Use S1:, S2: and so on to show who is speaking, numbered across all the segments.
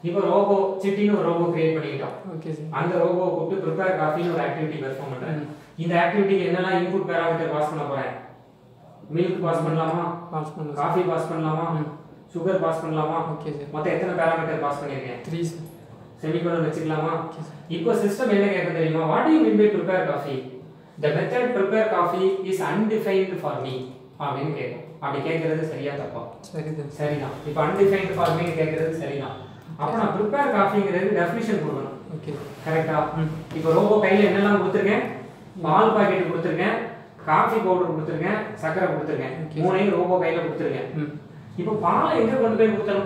S1: இப்போ ரோபோ சிட்டின்னு ஒரு ரோபோ கிரியேட் பண்ணிக்கிட்டோம்
S2: ஓகே சார்
S1: அந்த ரோபோ கூப்பிட்டு ப்ரிப்பேர் காஃபின்னு ஒரு ஆக்டிவிட்டி பெர்ஃபார்ம் பண்றேன் இந்த ஆக்டிவிட்டிக்கு என்னெல்லாம் இன்புட் பேராமீட்டர் பாஸ் பண்ண போறேன் மில்க் பாஸ் பண்ணலாமா
S2: பாஸ் பண்ணுங்க சார்
S1: காஃபி பாஸ் பண்ணலாமா சுகர் பாஸ் பண்ணலாமா
S2: ஓகே சார்
S1: மொத்தம் எத்தனை பேராமீட்டர் பாஸ் பண்ணியிருக்கேன்
S2: த்ரீ சார்
S1: செமிகோலன் வச்சுக்கலாமா
S2: ஓகே சார்
S1: இப்போ சிஸ்டம் என்ன கேட்க தெரியுமா what you mean by prepare coffee the method prepare coffee is undefined for me அப்படின்னு கேட்கும் அப்படி கேட்கறது சரியா தப்பா
S2: சரி தான்
S1: சரிதான் இப்போ அன்டிஃபைன்டு ஃபார் மீ கேட்கறது சரிதான் அப்போ நான் ப்ரிப்பேர் காஃபிங்கிறது டெஃபினிஷன் கொடுக்கணும்
S2: ஓகே
S1: கரெக்டா
S2: ம்.
S1: இப்போ ரோபோ கையில் என்னெல்லாம் கொடுத்துருக்கேன் பால் பாக்கெட் கொடுத்துருக்கேன் காஃபி பவுடர் கொடுத்துருக்கேன் சக்கரை கொடுத்துருக்கேன்
S2: Okay.
S1: மூணையும் ரோபோ கையில் கொடுத்துருக்கேன்
S2: ம்
S1: இப்போ பாலை எங்க கொண்டு போய் ஊற்றணும்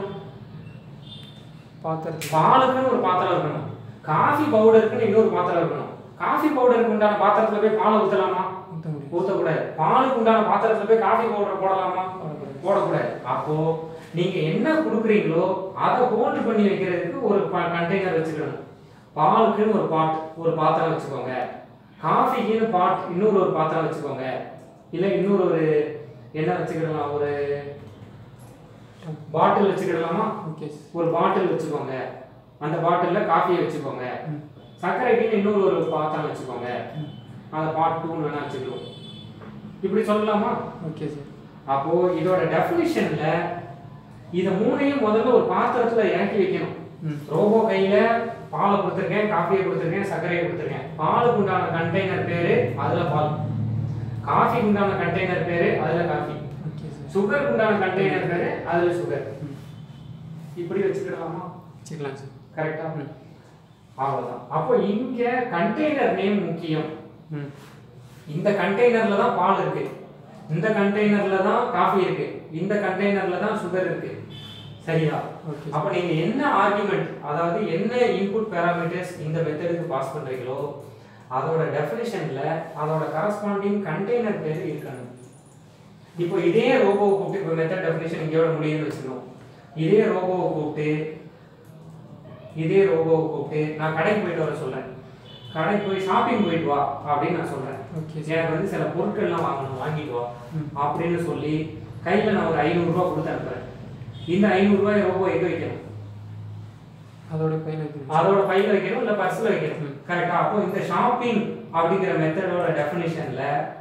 S2: பாத்திரத்து
S1: பாலுக்குன்னு ஒரு பாத்திரம் இருக்கணும் காஃபி பவுடருக்குன்னு இன்னொரு பாத்திரம் இருக்கணும் காஃபி பவுடருக்கு உண்டான பாத்திரத்துல போய் பாலை ஊற்றலாமா
S2: ஊற்ற முடியும்
S1: ஊற்றக்கூடாது பாலுக்கு உண்டான பாத்திரத்துல போய் காஃபி பவுடர் போடலாமா
S2: போடக்கூடாது.
S1: போடக்கூடாது அப்போ நீங்க என்ன கொடுக்குறீங்களோ அதை ஹோல்டு பண்ணி வைக்கிறதுக்கு ஒரு கண்டெய்னர் வச்சுக்கணும் பாலுக்குன்னு ஒரு பாட் ஒரு பாத்திரம் வச்சுக்கோங்க காஃபிக்குன்னு பாட் இன்னொரு ஒரு பாத்திரம் வச்சுக்கோங்க இல்லை இன்னொரு ஒரு என்ன வச்சுக்கிடலாம் ஒரு பாட்டில் வச்சுக்கிடலாமா
S2: ஓகே சார்
S1: ஒரு பாட்டில் வச்சுக்கோங்க அந்த பாட்டிலில் காஃபியை வச்சுக்கோங்க
S2: ம்.
S1: சர்க்கரைக்குன்னு இன்னொரு ஒரு பாத்திரம் வச்சுக்கோங்க
S2: ம்.
S1: அதை பாட் டூன்னு வேணா வச்சுக்கிறோம் இப்படி சொல்லலாமா
S2: ஓகே சார்
S1: அப்போ இதோட டெஃபினிஷன்ல இத மூணையும் முதல்ல ஒரு பாத்திரத்துல இறக்கி வைக்கணும்
S2: ம்
S1: ரோபோ கையில பாலை கொடுத்துருக்கேன் காஃபியை கொடுத்துருக்கேன் சர்க்கரையை கொடுத்துருக்கேன் பாலுக்கு உண்டான கண்டெய்னர் பேரு அதுல பால் காஃபிக்கு உண்டான கண்டெய்னர் பேரு அதுல காஃபி
S2: ஓகே சார்
S1: சுகருக்கு உண்டான கண்டெய்னர் பேரு அதுல சுகர்
S2: ம்
S1: இப்படி வச்சுக்கிடலாமா
S2: வச்சுக்கலாம் சார்
S1: கரெக்டா
S2: ம்
S1: அவ்வளவுதான் அப்போ இங்க கண்டெய்னர் நேம் முக்கியம்
S2: ம்
S1: இந்த கண்டெய்னர்ல தான் பால் இருக்கு இந்த கண்டெய்னர்ல தான் காஃபி இருக்கு இந்த கண்டெய்னர்ல தான் சுகர் இருக்கு சரியா
S2: ஓகே
S1: அப்ப நீங்க என்ன ஆர்குமெண்ட் அதாவது என்ன இன்புட் பேராமீட்டர்ஸ் இந்த மெத்தடுக்கு பாஸ் பண்றீங்களோ அதோட டெஃபினிஷன்ல அதோட கரஸ்பாண்டிங் கண்டெய்னர் பேர் இருக்கணும் இப்போ இதே ரோபோவை கூப்பிட்டு இப்போ மெத்தட் டெஃபினிஷன் இங்கேயோட முடியும்னு வச்சுக்கணும் இதே ரோபோவை கூப்பிட்டு இதே ரோபோவை கூப்பிட்டு நான் கடைக்கு போயிட்டு வர சொல்றேன் கடைக்கு போய் ஷாப்பிங் போயிட்டு வா அப்படின்னு நான் சொல்றேன்
S2: ஓகே
S1: எனக்கு வந்து சில பொருட்கள்லாம் வாங்கணும் வாங்கிட்டு வா
S2: ம்.
S1: அப்படின்னு சொல்லி கையில நான் ஒரு ஐநூறுரூவா கொடுத்து அனுப்புறேன் இந்த ஐநூறுரூவாய் ரோபோ எங்க வைக்கணும்
S2: அதோட பையன் வைக்கணும்
S1: அதோட பையில வைக்கணும் இல்ல பர்ஸ்ல வைக்கணும்
S2: ம்.
S1: கரெக்டா அப்போ இந்த ஷாப்பிங் அப்படிங்கிற மெத்தடோட டெஃபினிஷன்ல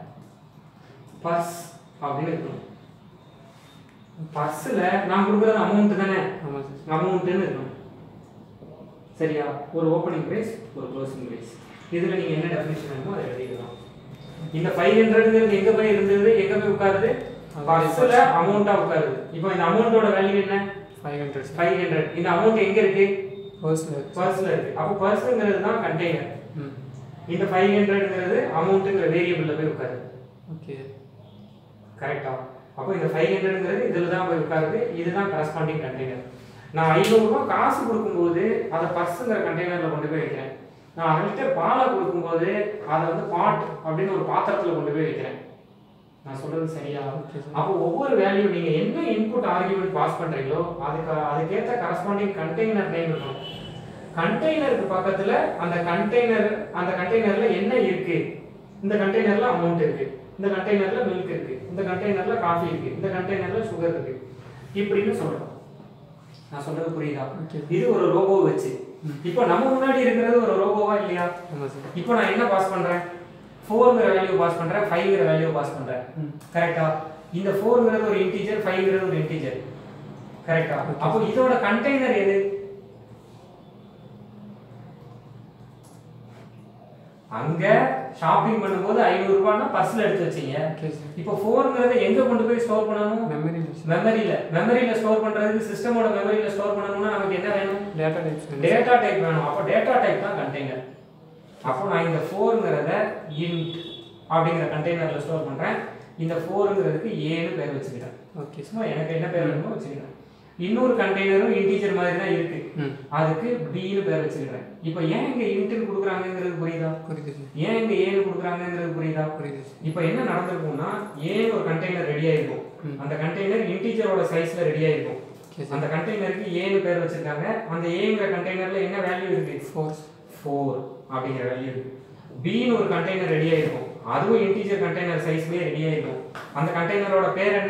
S1: பர்ஸ் அப்படின்னு இருக்கணும் பர்ஸ்ல நான் கொடுக்குறது அமௌண்ட் தானே
S2: ஆமாம் சார்
S1: அமௌண்ட்னு இருக்கணும் சரியா ஒரு ஓப்பனிங் பிரைஸ் ஒரு க்ளோசிங் பிரைஸ் இதுல நீங்க என்ன டெஃபினிஷன் வேணுமோ அதை எழுதிக்கலாம் இந்த ஃபைவ் ஹண்ட்ரட்ங்கிறது எங்க போய் இருந்தது எங்க போய் உட்காருது பர்ஸ்ல அமௌண்ட்டா உட்காருது இப்போ இந்த அமௌண்ட்டோட வேல்யூ என்ன
S2: five hundred sir
S1: five hundred இந்த அமௌண்ட் எங்க இருக்கு
S2: பர்ஸில்
S1: பர்ஸ்ல இருக்கு அப்போ பர்ஸ்ங்கிறது தான் கண்டெய்னர்
S2: ம்
S1: இந்த ஃபைவ் ஹண்ட்ரட்ங்கிறது அமௌண்ட்டுங்கிற வேரியபிள்ல போய் உட்காருது
S2: ஓகே
S1: கரெக்டா அப்போ இந்த ஃபைவ் ஹண்ட்ரட்ங்கிறது இதில் தான் போய் உட்காருது இதுதான் கரஸ்பாண்டிங் கண்டெய்னர் நான் ஐநூறுரூவா காசு கொடுக்கும்போது அதை பர்ஸுங்கிற கண்டெய்னரில் கொண்டு போய் வைக்கிறேன் நான் அரை லிட்டர் பாலை கொடுக்கும்போது அதை வந்து பாட் அப்படின்னு ஒரு பாத்திரத்தில் கொண்டு போய் வைக்கிறேன் நான் சொல்றது சரியா
S2: ஓகே சார்
S1: அப்போ ஒவ்வொரு வேல்யூ நீங்க என்ன இன்புட் ஆர்குமெண்ட் பாஸ் பண்றீங்களோ அதுக்கு அதுக்கேற்ற கரஸ்பாண்டிங் கண்டெய்னர் நேம் இருக்கணும் கண்டெய்னருக்கு பக்கத்துல அந்த கண்டெய்னர் அந்த கண்டெய்னர்ல என்ன இருக்கு இந்த கண்டெய்னர்ல அமௌண்ட் இருக்கு இந்த கண்டெய்னர்ல மில்க் இருக்கு இந்த கண்டெய்னர்ல காஃபி இருக்கு இந்த கண்டெய்னர்ல சுகர் இருக்கு இப்படின்னு சொல்றோம் நான் சொல்றது புரியுதா
S2: ஓகே
S1: இது ஒரு ரோபோ வச்சு இப்போ நம்ம முன்னாடி இருக்கிறது ஒரு ரோபோவா இல்லையா
S2: ஆமாம் சார்
S1: இப்போ நான் என்ன பாஸ் பண்றேன் ஃபோர்ங்கிற வேல்யூ பாஸ் பண்றேன் ஃபைவ்ங்கிற வேல்யூ பாஸ் பண்றேன்
S2: ம்
S1: கரெக்டா இந்த ஃபோர்ங்கிறது ஒரு இன்டீஜர் ஃபைவ்ங்கிறது ஒரு இன்டீஜர் கரெக்டா
S2: Okay.
S1: அப்போ இதோட கண்டெய்னர் எது அங்க ஷாப்பிங் பண்ணும்போது ஐநூறு ரூபாய்னா பர்ஸ்ல எடுத்து வச்சீங்க
S2: ஓகே சார்
S1: இப்போ ஃபோர்ங்கிறத எங்க கொண்டு போய் ஸ்டோர் பண்ணணும்
S2: மெமரி
S1: மெமரியில மெமரியில ஸ்டோர் பண்றதுக்கு சிஸ்டமோட மெமரியில ஸ்டோர் பண்ணணும்னா நமக்கு என்ன வேணும்
S2: டேட்டா டைப்ஸ் வேணும்
S1: டேட்டா டைப் வேணும் அப்போ டேட்டா டைப் தான் கண்டெய்னர் அப்போ நான் இந்த ஃபோருங்கிறத இன்ட் அப்படிங்கிற கண்டெய்னர்ல ஸ்டோர் பண்றேன் இந்த ஃபோருங்கிறதுக்கு ஏன்னு பேர் வச்சுக்கிட்டேன்
S2: ஓகே
S1: சும்மா எனக்கு என்ன பேர் வேணுமோ வச்சுக்கிறேன் இன்னொரு கண்டெய்னரும் இன்டீஜர் மாதிரி தான் இருக்கு
S2: ம்
S1: அதுக்கு பின்னு பேர் வச்சுக்கிறேன் இப்போ ஏன் இங்க இன்ட்னு கொடுக்குறாங்கங்கிறது புரியுதா
S2: புரியுது சார்
S1: ஏன் இங்க ஏன்னு கொடுக்குறாங்கங்கிறது புரியுதா
S2: புரியுது சார்
S1: இப்போ என்ன நடந்திருக்கும்னா ஏன்னு ஒரு கண்டெய்னர் ரெடி ஆயிருக்கும்
S2: ம்.
S1: அந்த கண்டெய்னர் இன்டீஜரோட சைஸ்ல ரெடி ஆயிருக்கும்
S2: ஓகே சார்
S1: அந்த கண்டெய்னருக்கு ஏன்னு பேர் வச்சிருக்காங்க அந்த ஏங்கிற கண்டெய்னர்ல என்ன வேல்யூ இருக்கு
S2: ஃபோர்ஸ்
S1: ஃபோர் அப்படிங்கிற வேல்யூ இருக்கு பின்னு ஒரு கண்டெய்னர் ரெடி ஆயிருக்கும் அதுவும் இன்டீஜர் கண்டெய்னர் சைஸ்லயே ரெடி ஆயிருக்கும் அந்த கண்டெய்னரோட பேர் என்ன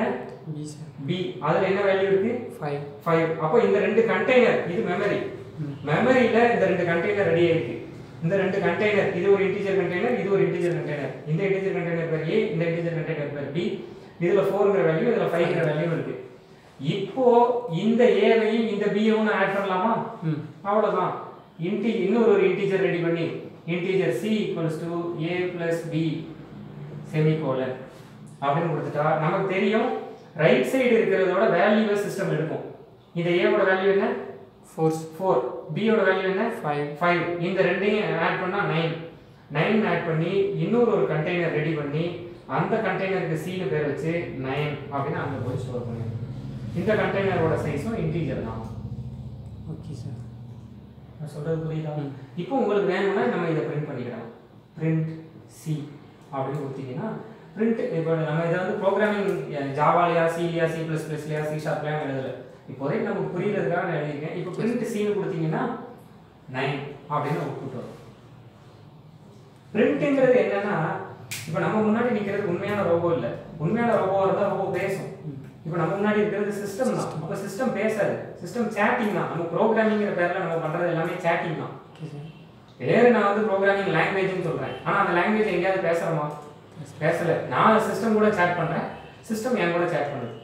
S2: பி சார்
S1: பி அதுல என்ன வேல்யூ இருக்கு
S2: ஃபைவ்
S1: ஃபைவ் அப்போ இந்த ரெண்டு கண்டெய்னர் இது மெமரி
S2: ம்.
S1: மெமரியில இந்த ரெண்டு கண்டெய்னர் ரெடி ஆயிருக்கு இந்த ரெண்டு கண்டெய்னர் இது ஒரு இன்டிஜர் கண்டெய்னர் இது ஒரு இன்டிஜர் கண்டெய்னர் இந்த இன்டிஜர் கண்டெய்னர் பேர் ஏ இந்த இன்டிஜர் கண்டெய்னர் பேர் பி இதுல ஃபோர்ங்கிற வேல்யூ இதுல ஃபைவ்ங்கிற வேல்யூ இருக்கு இப்போ இந்த ஏவையும் இந்த பியும் ஆட் பண்ணலாமா
S2: ம்
S1: அவ்வளவுதான் இன்டி இன்னொரு ஒரு இன்டிஜர் ரெடி பண்ணி integer C equals to A plus B semicolon அப்படின்னு கொடுத்துட்டா நமக்கு தெரியும் ரைட் சைடு இருக்கிறதோட வேல்யூவை சிஸ்டம் எடுக்கும் இந்த ஏவோட வேல்யூ என்ன
S2: ஃபோர்
S1: ஃபோர் பியோட வேல்யூ என்ன
S2: ஃபைவ்
S1: ஃபைவ் இந்த ரெண்டையும் ஆட் பண்ணா நைன் நைன் ஆட் பண்ணி இன்னொரு ஒரு கண்டெய்னர் ரெடி பண்ணி அந்த கண்டெய்னருக்கு சீனு பேர் வச்சு நைன் அப்படின்னு அங்கே போய் ஸ்டோர் பண்ணி இந்த கண்டெய்னரோட சைஸும் இன்டீஜர் தான்
S2: ஓகே சார்
S1: நான் சொல்றது புரியுதா
S2: ம்.
S1: இப்போ உங்களுக்கு வேணும்னா நம்ம இதை பிரிண்ட் பண்ணிக்கலாம் பிரிண்ட் சி அப்படின்னு கொடுத்தீங்கன்னா பிரிண்ட் இப்போ நம்ம இதை வந்து ப்ரோக்ராமிங் ஜாவாலியா சிலியா சி ப்ளஸ் ப்ளஸ்லையா சி ஷார்ப்லையா எழுதல இப்போதைக்கு நமக்கு புரியுறதுக்காக நான் எழுதியிருக்கேன் இப்போ பிரிண்ட் சின்னு கொடுத்தீங்கன்னா நைன் அப்படின்னு அவுட்புட் வரும் பிரிண்ட்ங்கிறது என்னன்னா இப்போ நம்ம முன்னாடி நிற்கிறது உண்மையான ரோபோ இல்லை உண்மையான ரோபோவாக இருந்தால் ரோபோ பேசும் இப்போ நம்ம முன்னாடி இருக்கிறது சிஸ்டம் தான் அப்போ சிஸ்டம் பேசாது சிஸ்டம் சேட்டிங் தான் நம்ம ப்ரோக்ராமிங்கிற பேரில் நம்ம பண்ணுறது எல்லாமே சேட்டிங் தான்
S2: ஓகே சார்
S1: பேர் நான் வந்து ப்ரோக்ராமிங் லாங்குவேஜ்னு சொல்கிறேன் ஆனால் அந்த லாங்குவேஜ் எங்கேயாவது பேசுகிறோமா பேசலை நான் சிஸ்டம் கூட சேட் பண்ணுறேன் சிஸ்டம் என் கூட சேட் பண்ணுது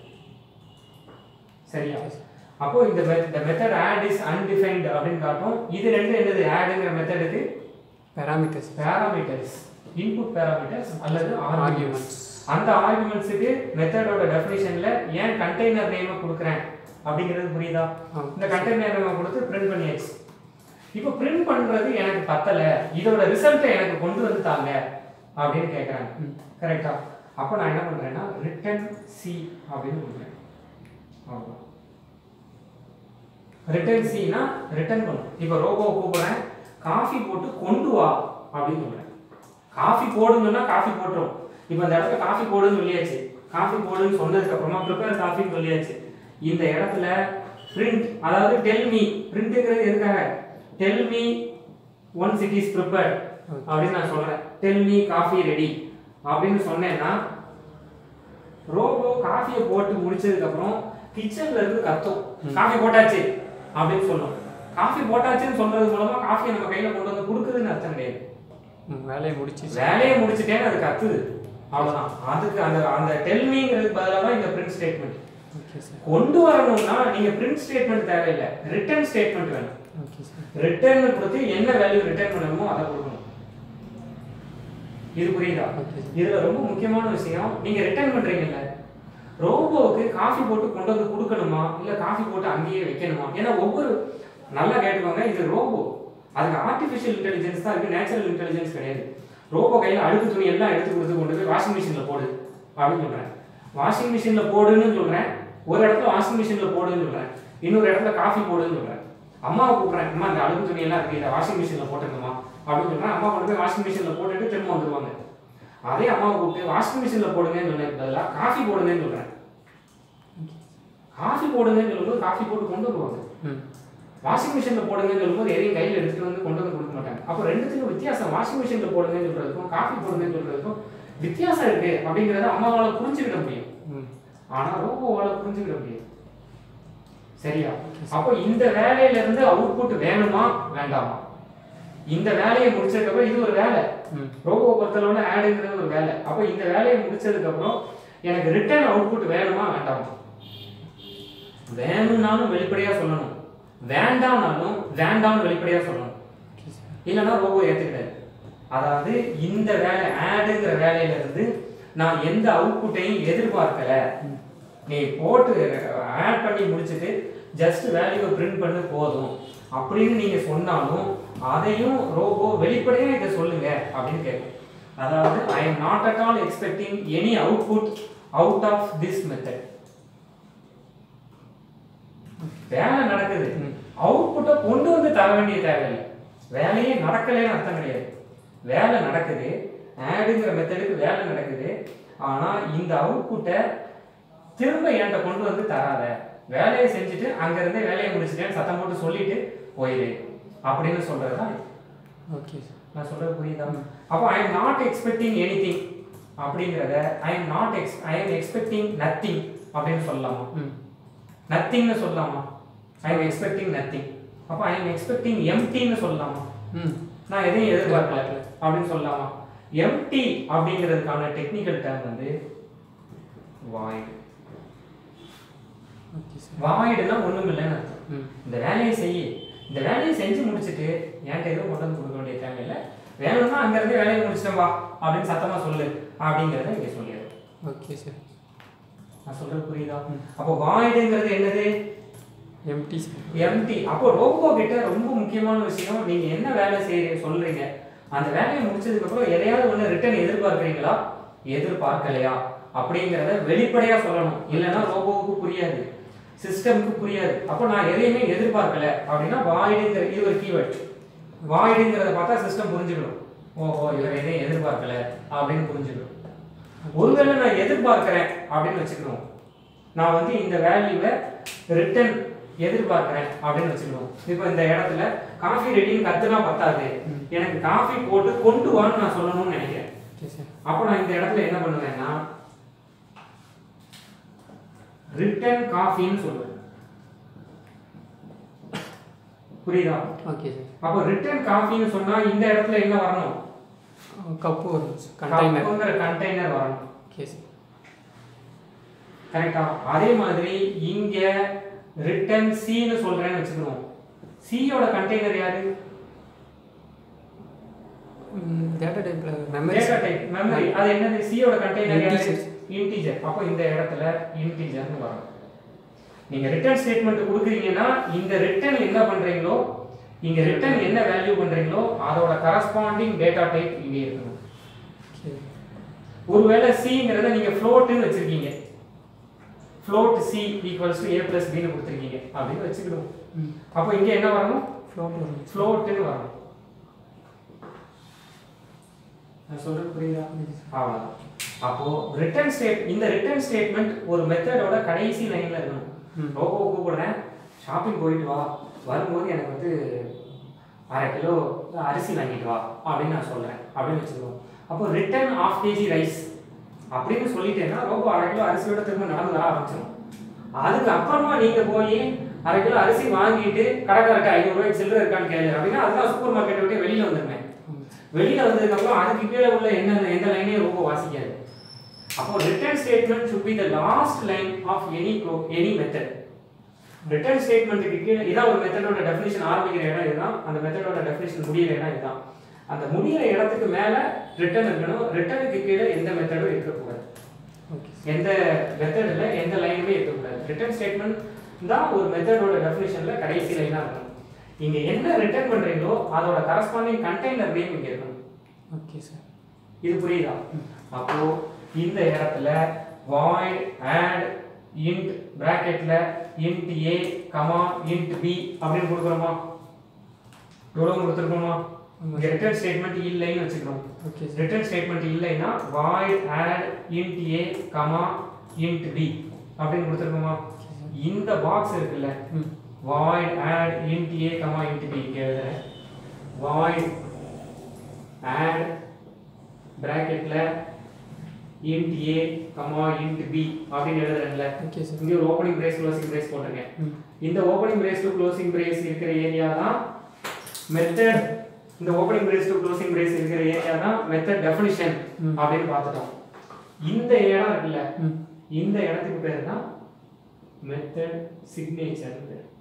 S1: சரியா அப்போ இந்த the method add is undefined அப்படின்னு காட்டும் இது ரெண்டு என்னது ஆடுங்கிற மெத்தடுக்கு
S2: பேராமீட்டர்ஸ்
S1: பேராமீட்டர்ஸ் இன்புட் பேராமீட்டர்ஸ் அல்லது ஆர்குமெண்ட்ஸ்
S2: ஆர்கியூமெண்ட்ஸ்
S1: அந்த ஆர்குமெண்ட்ஸுக்கு மெத்தடோட டெஃபினிஷன்ல ஏன் கண்டெய்னர் நேமை கொடுக்குறேன் அப்படிங்கிறது புரியுதா
S2: ஆ.
S1: இந்த கண்டெய்னர் நேமை கொடுத்து பிரிண்ட் பண்ணியாச்சு இப்போ பிரிண்ட் பண்றது எனக்கு பத்தல இதோட ரிசல்ட்டை எனக்கு கொண்டு வந்து தாங்க அப்படின்னு கேட்குறாங்க
S2: ம்.
S1: கரெக்டா அப்போ நான் என்ன பண்றேன்னா ரிட்டன் சி அப்படின்னு கொடுக்குறேன் அவ்வளவுதான் ரிட்டர்ன் சினா ரிட்டர்ன் பண்ணும் இப்போ ரோபோவை கூப்பிடுறேன் காஃபி போட்டு கொண்டு வா அப்படின்னு சொல்றேன் காஃபி போடுங்கன்னா காஃபி போட்டுரும் இப்போ இந்த இடத்துல காஃபி போடுன்னு சொல்லியாச்சு காஃபி போடுன்னு சொன்னதுக்கு அப்புறமா ப்ரிப்பேர் காஃபின்னு சொல்லியாச்சு இந்த இடத்துல பிரிண்ட் அதாவது டெல் மீ பிரிண்ட்ங்கிறது எதுக்காக tell me once it is prepared அப்படின்னு நான் சொல்றேன் டெல் மீ காஃபி ரெடி அப்படின்னு சொன்னேன்னா ரோபோ காஃபியை போட்டு முடிச்சதுக்கு அப்புறம் கிச்சன்ல இருந்து கத்தும் காஃபி போட்டாச்சு அப்படின்னு சொல்லும் காஃபி போட்டாச்சுன்னு சொல்றது மூலமா காஃபியை நம்ம கையில கொண்டு வந்து கொடுக்குதுன்னு அர்த்தம் கிடையாது
S2: ம், வேலையை முடிச்சு
S1: வேலையை முடிச்சிட்டேன்னு அது கத்துது அவ்வளவுதான் அதுக்கு அந்த அந்த டெல்மிங்கிறதுக்கு பதிலாக தான் இந்த பிரிண்ட் ஸ்டேட்மெண்ட்
S2: ஓகே சார்
S1: கொண்டு வரணும்னா நீங்க பிரிண்ட் ஸ்டேட்மெண்ட் தேவையில்லை ரிட்டர்ன் ஸ்டேட்மெண்ட் வேணும்
S2: ஓகே சார்
S1: ரிட்டர்ன் கொடுத்து என்ன வேல்யூ ரிட்டர்ன் பண்ணணுமோ அதை கொடுக்கணும் இது புரியுதா
S2: ஓகே
S1: இதுல ரொம்ப முக்கியமான விஷயம் நீங்க ரிட்டர்ன் பண்றீங்கல்ல ரோபோவுக்கு காஃபி போட்டு கொண்டு வந்து கொடுக்கணுமா இல்ல காஃபி போட்டு அங்கேயே வைக்கணுமா ஏன்னா ஒவ்வொரு நல்லா கேட்டுக்கோங்க இது ரோபோ அதுக்கு ஆர்டிஃபிஷியல் இன்டெலிஜென்ஸ் தான் இருக்கு நேச்சுரல் இன்டெலிஜென்ஸ் கிடையாது ரோபோ கையில அழுக்கு துணி எல்லாம் எடுத்து கொடுத்து கொண்டு போய் வாஷிங் மிஷின்ல போடு அப்படின்னு சொல்றேன் வாஷிங் மிஷின்ல போடுன்னு சொல்றேன் ஒரு இடத்துல வாஷிங் மிஷின்ல போடுன்னு சொல்றேன் இன்னொரு இடத்துல காஃபி போடுன்னு சொல்றேன் அம்மாவை கூப்பிடுறேன் அம்மா இந்த அழுக்கு துணி எல்லாம் இருக்கு இதை வாஷிங் மிஷின்ல போட்டுருங்கம்மா அப்படின்னு சொல்றேன் அம்மா கொண்டு போய் வாஷிங் மிஷின்ல போட்டுட்டு திரும்ப வந்துருவாங்க அதே அம்மாவை கூப்பிட்டு வாஷிங் மிஷின்ல போடுங்கன்னு சொன்னேன் பதிலாக காஃபி போடுங்கன்னு சொல்றேன் காஃபி போடுங்கன்னு சொல்லும்போது காஃபி போட்டு கொண்டு வருவாங்க
S2: ம்
S1: வாஷிங் மிஷின்ல போடுங்கன்னு சொல்லும்போது எதையும் கையில் எடுத்துட்டு வந்து கொண்டு வந்து கொடுக்க மாட்டாங்க அப்போ ரெண்டுத்துக்கும் வித்தியாசம் வாஷிங் மிஷின்ல போடுங்கன்னு சொல்றதுக்கும் காஃபி போடுங்கன்னு சொல்றதுக்கும் வித்தியாசம் இருக்கு அப்படிங்கறத அம்மாவால புரிஞ்சுக்கிட முடியும்
S2: ம்
S1: ஆனா ரோபோவால புரிஞ்சுக்கிட முடியும் சரியா அப்போ இந்த வேலையில இருந்து அவுட்புட் வேணுமா வேண்டாமா இந்த வேலையை முடிச்சதுக்கப்புறம் இது ஒரு வேலை
S2: ம்
S1: ரோபோ பொறுத்தளவுல ஆடுங்கிறது ஒரு வேலை அப்போ இந்த வேலையை முடிச்சதுக்கு அப்புறம் எனக்கு ரிட்டர்ன் அவுட்புட் வேணுமா வேண்டாமா வேணும்னாலும் வெளிப்படையா சொல்லணும் வேண்டாம்னாலும் வேண்டாம்னு வெளிப்படையா சொல்லணும்
S2: ஓகே சார்
S1: இல்லைன்னா ரோபோ ஏத்துக்கிடாது அதாவது இந்த வேலை ஆடுங்கிற வேலையில இருந்து நான் எந்த அவுட்புட்டையும் எதிர்பார்க்கல நீ போட்டு ஆட் பண்ணி முடிச்சுட்டு ஜஸ்ட் வேல்யூவை பிரிண்ட் பண்ணு போதும் அப்படின்னு நீங்க சொன்னாலும் அதையும் ரோபோ வெளிப்படையா இதை சொல்லுங்க அப்படின்னு கேட்கும் அதாவது I am not at all expecting any output out of this method வேலை நடக்குது
S2: ம்.
S1: அவுட்புட்டை கொண்டு வந்து தர வேண்டிய தேவையில்லை வேலையே நடக்கலைன்னு அர்த்தம் கிடையாது வேலை நடக்குது ஆடுங்கிற மெத்தடுக்கு வேலை நடக்குது ஆனா இந்த அவுட்புட்டை திரும்ப என்கிட்ட கொண்டு வந்து தராத வேலையை செஞ்சுட்டு அங்க இருந்தே வேலையை முடிச்சிட்டேன்னு சத்தம் போட்டு சொல்லிட்டு போயிடு அப்படின்னு சொல்றதுதான்
S2: ஓகே சார்
S1: நான் சொல்றது புரியுதா அப்போ I am not expecting anything அப்படிங்கிறத I am not ex I am expecting nothing அப்படின்னு சொல்லலாமா
S2: ம்
S1: நத்திங்னு சொல்லலாமா ஐ எம் எக்ஸ்பெக்டிங் நத்திங் அப்போ ஐ எம் எக்ஸ்பெக்டிங் எம்டின்னு சொல்லலாமா
S2: ம்
S1: நான் எதையும் எதிர்பார்க்கல அப்படின்னு சொல்லலாமா எம்டி அப்படிங்கிறதுக்கான டெக்னிக்கல் டேர்ம் வந்து வாய்டு
S2: ஓகே சார்
S1: வாய்டுனா ஒண்ணும் இல்லைன்னு அர்த்தம்
S2: ம்
S1: இந்த வேலையை செய்யி இந்த வேலையை செஞ்சு முடிச்சுட்டு என்கிட்ட எதுவும் கொண்டு வந்து கொடுக்க வேண்டிய தேவையில்லை வேணும்னா அங்கேருந்து வேலையை முடிச்சிட்டேன் வா அப்படின்னு சத்தமா சொல்லு அப்படிங்கிறத இங்கே சொல்லிடு
S2: ஓகே சார்
S1: நான் சொல்றது புரியுதா அப்போ வாய்டுங்கிறது என்னது
S2: எம்டி சார்
S1: எம்டி அப்போ ரோபோ கிட்ட ரொம்ப முக்கியமான விஷயம் நீங்க என்ன வேலை செய்ய சொல்றீங்க அந்த வேலையை முடிச்சதுக்கு அப்புறம் எதையாவது ஒண்ணு ரிட்டர்ன் எதிர்பார்க்கறீங்களா எதிர்பார்க்கலையா அப்படிங்கிறத வெளிப்படையா சொல்லணும் இல்லைன்னா ரோபோவுக்கு புரியாது சிஸ்டம்க்கு புரியாது அப்போ நான் எதையுமே எதிர்பார்க்கல அப்படின்னா வாய்டுங்கிற இது ஒரு கீவேர்ட் வாய்டுங்கிறத பார்த்தா சிஸ்டம் புரிஞ்சுக்கணும் ஓஹோ இவர் எதையும் எதிர்பார்க்கல அப்படின்னு புரிஞ்சுக்கணும் ஒருவேளை நான் எதிர்பார்க்கிறேன் அப்படின்னு வச்சுக்கணும் நான் வந்து இந்த வேல்யூவை ரிட்டர்ன் எதிர்பார்க்கிறேன் அப்படின்னு வச்சுக்கணும் இப்போ இந்த இடத்துல காஃபி ரெடின்னு கத்துனா பத்தாது எனக்கு காஃபி போட்டு கொண்டு வான்னு நான் சொல்லணும்னு நினைக்கிறேன்
S2: ஓகே சார்
S1: அப்போ நான் இந்த இடத்துல என்ன பண்ணுவேன்னா ரிட்டர்ன் காஃபின்னு சொல்லுவேன் புரியுதா
S2: ஓகே சார்
S1: அப்போ ரிட்டர்ன் காஃபின்னு சொன்னா இந்த இடத்துல என்ன வரணும்
S2: கப்பு வரும் சார் கண்டெய்னர்
S1: கப்புங்கிற கண்டெய்னர் வரணும்
S2: ஓகே சார்
S1: கரெக்டா அதே மாதிரி இங்க ரிட்டர்ன் சின்னு சொல்றேன்னு வச்சுக்கணும் சியோட கண்டெய்னர் யாரு
S2: டேட்டா டைப்பில் மெமரி
S1: டேட்டா டைப் மெமரி அது என்னது சியோட கண்டெய்னர் யாரு
S2: Integers.
S1: இன்டிஜர் அப்போ இந்த இடத்துல இன்டிஜர்னு வரும் நீங்க ரிட்டர்ன் ஸ்டேட்மெண்ட் கொடுக்குறீங்கன்னா இந்த ரிட்டர்ன் என்ன பண்றீங்களோ இங்க ரிட்டர்ன் என்ன வேல்யூ பண்றீங்களோ அதோட கரஸ்பாண்டிங் டேட்டா டைப் இங்கே இருக்கணும்
S2: ஓகே
S1: ஒருவேளை சிங்கிறத நீங்க ஃப்ளோட்னு வச்சிருக்கீங்க float C equals to A plus பின்னு கொடுத்துருக்கீங்க அப்படின்னு வச்சுக்கணும்
S2: ம்
S1: அப்போ இங்க என்ன வரணும்
S2: ஃப்ளோட் வரும்
S1: ஃப்ளோட்னு வரணும் நான் சொல்றது புரியுதா அவ்வளவுதான் அப்போ ரிட்டர்ன் ஸ்டேட் இந்த ரிட்டர்ன் ஸ்டேட்மெண்ட் ஒரு மெத்தடோட கடைசி லைன்ல இருக்கணும்
S2: ம்.
S1: ரோபோ கூப்பிடுறேன் ஷாப்பிங் போயிட்டு வா வரும்போது எனக்கு வந்து அரை கிலோ அரிசி வாங்கிட்டு வா அப்படின்னு நான் சொல்றேன் அப்படின்னு வச்சுக்கோங்க அப்போ ரிட்டர்ன் ஆஃப் கேஜி ரைஸ் அப்படின்னு சொல்லிட்டேன்னா ரோபோ அரை கிலோ அரிசியோட திரும்ப நடந்து வர ஆரம்பிச்சிடும் அதுக்கு அப்புறமா நீங்க போய் அரை கிலோ அரிசி வாங்கிட்டு கடைக்காரர்கிட்ட ஐநூறு ரூபாய்க்கு சில்லறை இருக்கான்னு கேளு அப்படின்னா அதுதான் சூப்பர் மார்க்கெட்டை விட்டு வெளியில வந்துருமே வெளியில வந்ததுக்கு அப்புறம் அதுக்கு கீழே உள்ள என்ன எந்த லைனையும் ரொம்ப வாசிக்காது அப்போ return statement should be the last line of any any method return ஸ்டேட்மெண்ட்டுக்கு கீழே இதான் ஒரு மெத்தடோட டெஃபினிஷன் ஆரம்பிக்கிற இடம் இதுதான் அந்த மெத்தடோட டெஃபினிஷன் முடியிற இடம் இதுதான் அந்த முடியிற இடத்துக்கு மேல ரிட்டர்ன் இருக்கணும் ரிட்டர்னுக்கு கீழே எந்த மெத்தடும் இருக்கக்கூடாது
S2: ஓகே
S1: எந்த மெத்தடில் எந்த லைனுமே இருக்கக்கூடாது ரிட்டர்ன் ஸ்டேட்மெண்ட் தான் ஒரு மெத்தடோட டெஃபினிஷன்ல கடைசி லைனாக இருக்கணும் இங்க என்ன ரிட்டர்ன் பண்றீங்களோ அதோட கரஸ்பாண்டிங் கண்டெய்னர் நேம் இங்க இருக்கணும்
S2: ஓகே சார்
S1: இது புரியுதா அப்போ இந்த இடத்துல void add int bracketல int a comma int b அப்படின்னு கொடுக்குறோமா இவ்வளவு கொடுத்துருக்கோமா இங்க ரிட்டர்ன் ஸ்டேட்மெண்ட் இல்லைன்னு வச்சுக்கிறோம்
S2: ஓகே சார்
S1: ரிட்டர்ன் ஸ்டேட்மெண்ட் இல்லைன்னா void add int a comma int b அப்படின்னு கொடுத்துருக்கோமா இந்த பாக்ஸ் இருக்குல்ல
S2: ம்
S1: void add int a comma int b இங்க எழுதுறேன் void add bracketல int a comma int b அப்படின்னு எழுதுறேன்ல
S2: ஓகே சார்
S1: இங்க ஒரு ஓப்பனிங் பிரேஸ் க்ளோசிங் பிரேஸ் போட்டிருக்கேன்
S2: ம்
S1: இந்த opening brace to closing brace இருக்கிற ஏரியா தான் மெத்தட் இந்த opening brace to closing brace இருக்கிற ஏரியா தான் மெத்தட் டெஃபினிஷன்
S2: ம்.
S1: அப்படின்னு பார்த்துட்டோம் இந்த இடம் இருக்குல்ல
S2: ம்
S1: இந்த இடத்துக்கு பேர் தான் மெத்தட் சிக்னேச்சர்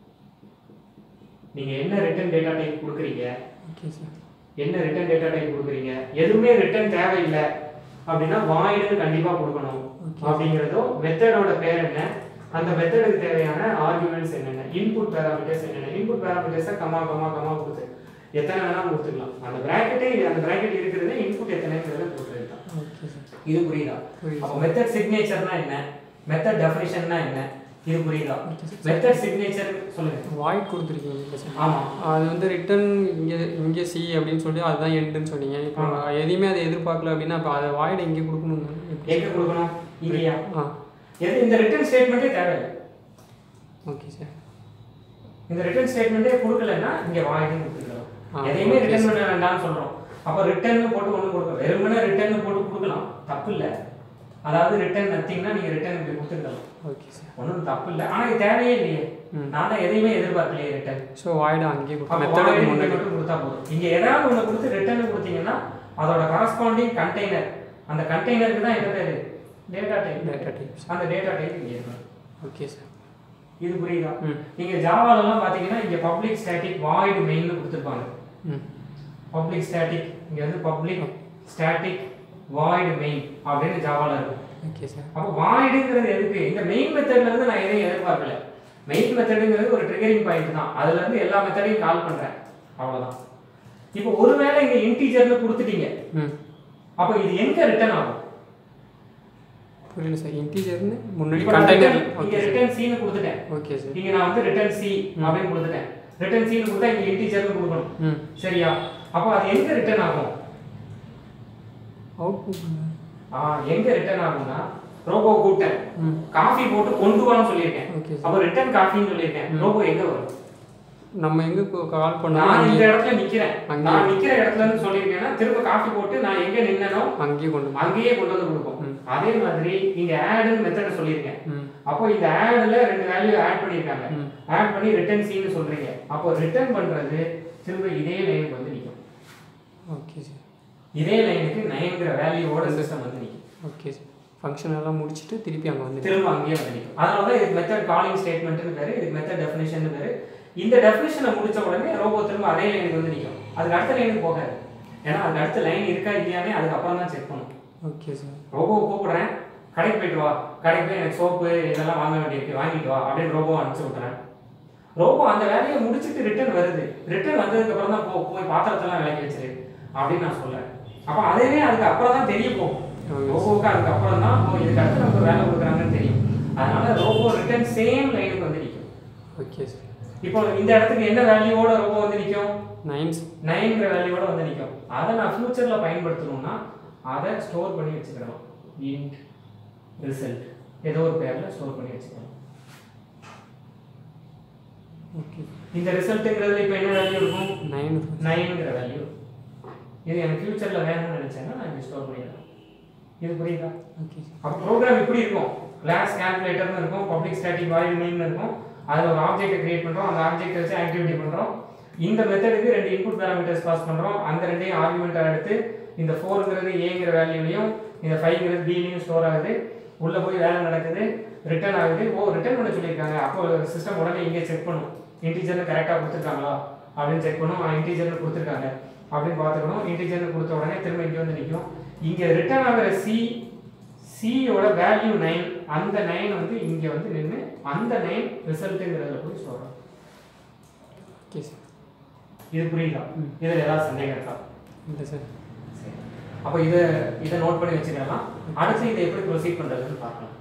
S1: நீங்க என்ன ரிட்டர்ன் டேட்டா டைப் கொடுக்குறீங்க
S2: ஓகே சார்
S1: என்ன ரிட்டர்ன் டேட்டா டைப் கொடுக்குறீங்க எதுவுமே ரிட்டர்ன் தேவையில்லை அப்படின்னா வாய்டுன்னு கண்டிப்பா கொடுக்கணும்
S2: Okay.
S1: அப்படிங்கிறதோ மெத்தடோட பேர் என்ன அந்த மெத்தடுக்கு தேவையான ஆர்குமெண்ட்ஸ் என்னென்ன இன்புட் பேராமீட்டர்ஸ் என்னென்ன இன்புட் பேராமீட்டர்ஸை கமா கமா கமா கொடுத்து எத்தனை வேணா கொடுத்துக்கலாம் அந்த பிராக்கெட்டே அந்த பிராக்கெட் இருக்கிறது இன்புட் எத்தனைங்கிறத கொடுத்துருக்கலாம்
S2: ஓகே சார்
S1: இது புரியுதா
S2: புரியுது.
S1: அப்போ மெத்தட் சிக்னேச்சர்னா என்ன மெத்தட் டெஃபினிஷன்னா என்ன இது புரியுதா
S2: Okay, sir.
S1: மெத்தட் சிக்னேச்சர் சொல்லுங்க
S2: வாய்ட் கொடுத்துருக்கீங்க இல்லை சார்
S1: ஆமா
S2: அது வந்து ரிட்டன் இங்கே இங்கே சி அப்படின்னு சொல்லி அதுதான் எண்டுன்னு சொன்னீங்க இப்போ
S1: ஆமா.
S2: எதையுமே அதை எதிர்பார்க்கல அப்படின்னா இப்போ அதை வாய்டு எங்கே கொடுக்கணும்
S1: எங்க கொடுக்கணும் இங்கேயா
S2: ஆ
S1: எது இந்த ரிட்டர்ன் ஸ்டேட்மெண்ட்டே தேவையில்லை
S2: ஓகே சார்
S1: இந்த ரிட்டர்ன் ஸ்டேட்மெண்ட்டே கொடுக்கலன்னா இங்க வாய்டுன்னு கொடுத்துக்கலாம்
S2: ஆ,
S1: எதையுமே
S2: okay,
S1: ரிட்டர்ன்
S2: sir.
S1: பண்ண வேண்டாம்னு சொல்றோம் அப்போ ரிட்டர்ன் போட்டு ஒன்று கொடுக்க வெறுமனே ரிட்டர்ன் போட்டு கொடுக்கலாம் தப்பு இல்லை அதாவது ரிட்டர்ன் நத்திங்னா நீங்கள் ரிட்டர்ன் இப்படி கொடுத்துருக்கலாம்
S2: ஓகே சார்
S1: ஒன்றும் தப்பு இல்லை ஆனால் இது தேவையே இல்லையே
S2: ம்
S1: நான் தான் எதையுமே எதிர்பார்க்கலையே ரிட்டர்ன்
S2: ஸோ வாய்டு அங்கேயே கொடுத்து
S1: அப்போ
S2: மெத்தடுக்கு
S1: already
S2: முன்னாடி
S1: மட்டும் கொடுத்தா போதும் இங்க ஏதாவது ஒண்ணு கொடுத்து ரிட்டர்ன் கொடுத்தீங்கன்னா அதோட கரஸ்பாண்டிங் கண்டெய்னர் அந்த கண்டெய்னருக்கு தான் என்ன பேரு டேட்டா டைப்
S2: டேட்டா டைப்ஸ்
S1: அந்த டேட்டா டைப் இங்க இருக்கணும்
S2: ஓகே சார்
S1: இது புரியுதா
S2: ம்
S1: நீங்க ஜாவால எல்லாம் பாத்தீங்கன்னா இங்க பப்ளிக் ஸ்டாட்டிக் வாய்டு மெயின்னு கொடுத்துருப்பாங்க
S2: ம்
S1: பப்ளிக் ஸ்டாட்டிக் இங்க வந்து பப்ளிக் ஸ்டாட்டிக் வாய்டு மெயின் அப்படின்னு ஜாவால இருக்கும்
S2: ஓகே சார்
S1: அப்போ வாய்டுங்கிறது எதுக்கு இந்த மெயின் மெத்தட்ல இருந்து நான் எதையும் எதிர்பார்க்கல மெயின் மெத்தடுங்கிறது ஒரு ட்ரிகரிங் பாயிண்ட் தான் அதுல இருந்து எல்லா மெத்தடையும் கால் பண்றேன் அவ்வளவுதான் இப்போ ஒருவேளை இங்க இன்டீஜர்னு கொடுத்துட்டீங்க
S2: ம்
S1: அப்போ இது எங்க ரிட்டர்ன் ஆகும்
S2: புரியல சார் இன்டீஜர்னு முன்னாடி
S1: இப்போ நான்
S2: கண்டெய்னர்
S1: return- இங்க
S2: ஓகே சார்
S1: ரிட்டர்ன் சீனு கொடுத்துட்டேன்
S2: ஓகே சார்
S1: இங்க நான் வந்து ரிட்டர்ன் சி அப்படின்னு கொடுத்துட்டேன் ரிட்டர்ன் சீனு கொடுத்தா இங்க இன்டீஜர்னு கொடுக்கணும்
S2: ம்
S1: சரியா அப்போ அது எங்க ரிட்டர்ன் ஆகும்
S2: அவுட்புட்
S1: ஆ எங்க ரிட்டர்ன் ஆகும்னா ரோபோ கூப்பிட்டேன்
S2: ம்
S1: காஃபி போட்டு கொண்டு வான்னு சொல்லியிருக்கேன்
S2: ஓகே சார்
S1: அப்போ ரிட்டர்ன் காஃபின்னு சொல்லியிருக்கேன் ரோபோ எங்க வரும்
S2: நம்ம எங்கே கால் பண்ணோம்
S1: நான் இந்த
S2: அங்கேயே
S1: இடத்துல நிக்கிறேன்
S2: அங்கேயே.
S1: நான் நிக்கிற இடத்துல இருந்து சொல்லியிருக்கேன்னா திரும்ப காஃபி போட்டு நான் எங்க நின்னனோ
S2: அங்கேயே கொண்டு வந்து
S1: அங்கேயே கொண்டு வந்து கொடுக்கும்
S2: ம்.
S1: அதே மாதிரி இங்க ஆடுன்னு மெத்தட் சொல்லியிருக்கேன்
S2: ம்
S1: அப்போ இந்த ஆட்ல ரெண்டு வேல்யூ ஆட் பண்ணியிருக்காங்க
S2: ம்
S1: ஆட் பண்ணி ரிட்டர்ன் சீன்னு சொல்றீங்க அப்போ ரிட்டர்ன் பண்றது திரும்ப இதே லைனுக்கு வந்து நிற்கும்
S2: ஓகே சார்
S1: இதே லைனுக்கு நயங்கிற வேல்யூவோட சிஸ்டம் வந்து நிற்கும்
S2: ஓகே சார் ஃபங்க்ஷன் எல்லாம் முடிச்சுட்டு திருப்பி அங்கே வந்து
S1: திரும்ப அங்கேயே வந்து நிற்கும் அதனால தான் இதுக்கு மெத்தட் காலிங் ஸ்டேட்மெண்ட்னு பேரு இதுக்கு மெத்தட் டெஃபினேஷன் பேரு இந்த டெஃபினேஷனை முடிச்ச உடனே ரோபோ திரும்ப அதே லைனுக்கு வந்து நிற்கும் அதுக்கு அடுத்த லைனுக்கு போகாது ஏன்னா அதுக்கு அடுத்த லைன் இருக்கா இல்லையானே அதுக்கப்புறம் தான் செக் பண்ணும்
S2: ஓகே சார்
S1: ரோபோவை கூப்பிடுறேன் கடைக்கு போயிட்டு வா கடைக்கு போய் எனக்கு சோப்பு இதெல்லாம் வாங்க வேண்டியிருக்கு வாங்கிட்டு வா அப்படின்னு ரோபோ அனுப்பிச்சு விட்றேன் ரோபோ அந்த வேலையை முடிச்சுட்டு ரிட்டர்ன் வருது ரிட்டர்ன் வந்ததுக்கு அப்புறம் தான் போ போய் பாத்திரத்தெல்லாம் விளக்கி வச்சிரு அப்படின்னு நான் சொல்றேன் அப்போ அதுவே அதுக்கு அப்புறம் தான் தெரிய போகும்
S2: Okay.
S1: ரோபோவுக்கு அதுக்கு அப்புறம் தான் ஓ இதுக்கு அடுத்து நமக்கு வேலை கொடுக்குறாங்கன்னு தெரியும் அதனால ரோபோ ரிட்டர்ன் சேம் லைனுக்கு வந்து நிற்கும்
S2: ஓகே சார்
S1: இப்போ இந்த இடத்துக்கு என்ன வேல்யூவோட ரோபோ வந்து நிற்கும்
S2: நைன்ஸ்
S1: நைன்கிற வேல்யூவோட வந்து நிற்கும் அதை நான் ஃபியூச்சரில் பயன்படுத்தணும்னா அதை ஸ்டோர் பண்ணி வச்சுக்கிறோம் இன்ட் ரிசல்ட் ஏதோ ஒரு பேரில் ஸ்டோர் பண்ணி வச்சுக்கலாம்
S2: ஓகே
S1: இந்த ரிசல்ட்டுங்கிறதுல இப்போ என்ன வேல்யூ இருக்கும்
S2: நைன்
S1: நைன்கிற வேல்யூ இது எனக்கு ஃபியூச்சரில் வேணும்னு நினச்சேன்னா நான் இப்படி ஸ்டோர் பண்ணிடலாம் இது புரியுதா
S2: ஓகே சார்
S1: அப்போ ப்ரோக்ராம் இப்படி இருக்கும் கிளாஸ் கால்குலேட்டர்னு இருக்கும் பப்ளிக் ஸ்டாட்டிக் வாய்ட் மெயின் இருக்கும் அதில் ஒரு ஆப்ஜெக்ட்டை கிரியேட் பண்ணுறோம் அந்த ஆப்ஜெக்ட் வச்சு ஆக்டிவிட்டி பண்ணுறோம் இந்த மெத்தடுக்கு ரெண்டு இன்புட் பேராமீட்டர்ஸ் பாஸ் பண்ணுறோம் அந்த ரெண்டையும் ஆர்குமெண்ட்டாக எடுத்து இந்த ஃபோருங்கிறது ஏங்கிற வேல்யூலையும் இந்த ஃபைவ்ங்கிறது பிலையும் ஸ்டோர் ஆகுது உள்ளே போய் வேலை நடக்குது ரிட்டர்ன் ஆகுது ஓ ரிட்டர்ன் பண்ண சொல்லியிருக்காங்க அப்போ சிஸ்டம் உடனே இங்கே செக் பண்ணும் இன்டீஜர்னு கரெக்டாக கொடுத்துருக்காங்களா அப்படின்னு செக் பண்ணும் இன்டீஜர்னு கொடுத்துருக்காங்க அப்படின்னு பார்த்துக்கணும் இன்டீஜர்னு கொடுத்த உடனே திரும்ப இங்கே வந்து நிற்கும் இங்கே ரிட்டர்ன் ஆகிற சி சியோட வேல்யூ நைன் அந்த நைன் வந்து இங்கே வந்து நின்று அந்த நைன் ரிசல்ட்டுங்கிறதுல போய் ஸ்டோர் ஆகும்
S2: ஓகே சார்
S1: இது புரியுதா
S2: ம்.
S1: இதில் ஏதாவது சந்தேகம் இருக்கா
S2: இல்லை சார்
S1: சரி அப்போ இதை இதை நோட் பண்ணி வச்சுக்கலாம் அடுத்து இதை எப்படி ப்ரொசீட் பண்ணுறதுன்னு பார்க்கலாம்